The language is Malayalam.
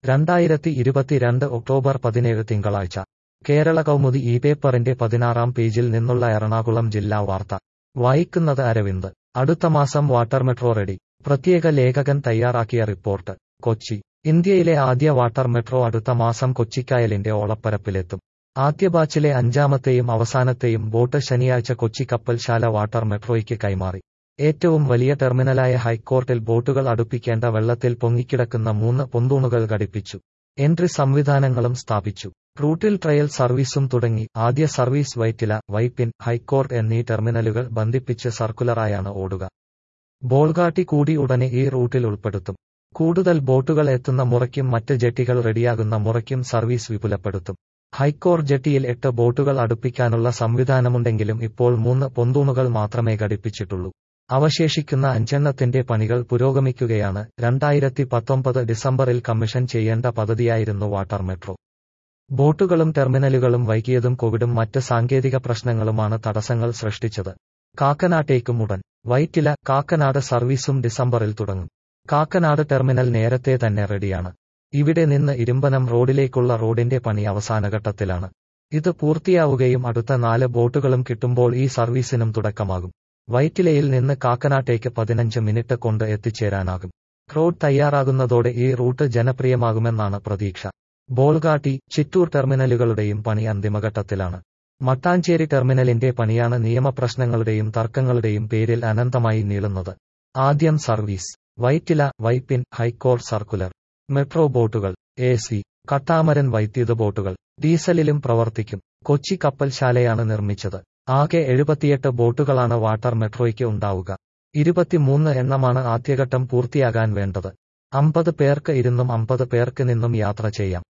രണ്ടായിരത്തി ഇരുപത്തിരണ്ട് ഒക്ടോബർ പതിനേഴ് തിങ്കളാഴ്ച കേരള കൗമുദി ഈ പേപ്പറിന്റെ പതിനാറാം പേജിൽ നിന്നുള്ള എറണാകുളം ജില്ലാ വാർത്ത വായിക്കുന്നത് അരവിന്ദ് അടുത്ത മാസം വാട്ടർ മെട്രോ റെഡി പ്രത്യേക ലേഖകൻ തയ്യാറാക്കിയ റിപ്പോർട്ട് കൊച്ചി ഇന്ത്യയിലെ ആദ്യ വാട്ടർ മെട്രോ അടുത്ത മാസം കൊച്ചിക്കായലിന്റെ ഓളപ്പരപ്പിലെത്തും ആദ്യ ബാച്ചിലെ അഞ്ചാമത്തെയും അവസാനത്തെയും ബോട്ട് ശനിയാഴ്ച കൊച്ചി കപ്പൽശാല വാട്ടർ മെട്രോയ്ക്ക് കൈമാറി ഏറ്റവും വലിയ ടെർമിനലായ ഹൈക്കോർട്ടിൽ ബോട്ടുകൾ അടുപ്പിക്കേണ്ട വെള്ളത്തിൽ പൊങ്ങിക്കിടക്കുന്ന മൂന്ന് പൊന്തൂണുകൾ ഘടിപ്പിച്ചു എൻട്രി സംവിധാനങ്ങളും സ്ഥാപിച്ചു റൂട്ടിൽ ട്രയൽ സർവീസും തുടങ്ങി ആദ്യ സർവീസ് വൈറ്റില വൈപ്പിൻ ഹൈക്കോർട്ട് എന്നീ ടെർമിനലുകൾ ബന്ധിപ്പിച്ച് സർക്കുലറായാണ് ഓടുക ബോൾഗാട്ടി കൂടി ഉടനെ ഈ റൂട്ടിൽ ഉൾപ്പെടുത്തും കൂടുതൽ ബോട്ടുകൾ എത്തുന്ന മുറയ്ക്കും മറ്റ് ജെട്ടികൾ റെഡിയാകുന്ന മുറയ്ക്കും സർവീസ് വിപുലപ്പെടുത്തും ഹൈക്കോർ ജെട്ടിയിൽ എട്ട് ബോട്ടുകൾ അടുപ്പിക്കാനുള്ള സംവിധാനമുണ്ടെങ്കിലും ഇപ്പോൾ മൂന്ന് പൊന്തൂണുകൾ മാത്രമേ ഘടിപ്പിച്ചിട്ടുള്ളൂ അവശേഷിക്കുന്ന അഞ്ചെണ്ണത്തിന്റെ പണികൾ പുരോഗമിക്കുകയാണ് രണ്ടായിരത്തി പത്തൊമ്പത് ഡിസംബറിൽ കമ്മീഷൻ ചെയ്യേണ്ട പദ്ധതിയായിരുന്നു വാട്ടർ മെട്രോ ബോട്ടുകളും ടെർമിനലുകളും വൈകിയതും കോവിഡും മറ്റ് സാങ്കേതിക പ്രശ്നങ്ങളുമാണ് തടസ്സങ്ങൾ സൃഷ്ടിച്ചത് കാക്കനാട്ടേക്കും ഉടൻ വൈറ്റില കാക്കനാട് സർവീസും ഡിസംബറിൽ തുടങ്ങും കാക്കനാട് ടെർമിനൽ നേരത്തെ തന്നെ റെഡിയാണ് ഇവിടെ നിന്ന് ഇരുമ്പനം റോഡിലേക്കുള്ള റോഡിന്റെ പണി അവസാനഘട്ടത്തിലാണ് ഇത് പൂർത്തിയാവുകയും അടുത്ത നാല് ബോട്ടുകളും കിട്ടുമ്പോൾ ഈ സർവീസിനും തുടക്കമാകും വൈറ്റിലയിൽ നിന്ന് കാക്കനാട്ടേക്ക് പതിനഞ്ച് മിനിറ്റ് കൊണ്ട് എത്തിച്ചേരാനാകും റോഡ് തയ്യാറാകുന്നതോടെ ഈ റൂട്ട് ജനപ്രിയമാകുമെന്നാണ് പ്രതീക്ഷ ബോൾഗാട്ടി ചിറ്റൂർ ടെർമിനലുകളുടെയും പണി അന്തിമഘട്ടത്തിലാണ് മട്ടാഞ്ചേരി ടെർമിനലിന്റെ പണിയാണ് നിയമപ്രശ്നങ്ങളുടെയും തർക്കങ്ങളുടെയും പേരിൽ അനന്തമായി നീളുന്നത് ആദ്യം service Vyttila Vypin high court circular metro ബോട്ടുകൾ എ സി കട്ടാമരൻ വൈദ്യുത ബോട്ടുകൾ ഡീസലിലും പ്രവർത്തിക്കും കൊച്ചി കപ്പൽശാലയാണ് നിർമ്മിച്ചത് ആകെ എഴുപത്തിയെട്ട് ബോട്ടുകളാണ് വാട്ടർ മെട്രോയ്ക്ക് ഉണ്ടാവുക ഇരുപത്തിമൂന്ന് എണ്ണമാണ് ആദ്യഘട്ടം പൂർത്തിയാകാൻ വേണ്ടത് അമ്പത് പേർക്ക് ഇരുന്നും അമ്പത് പേർക്ക് നിന്നും യാത്ര ചെയ്യാം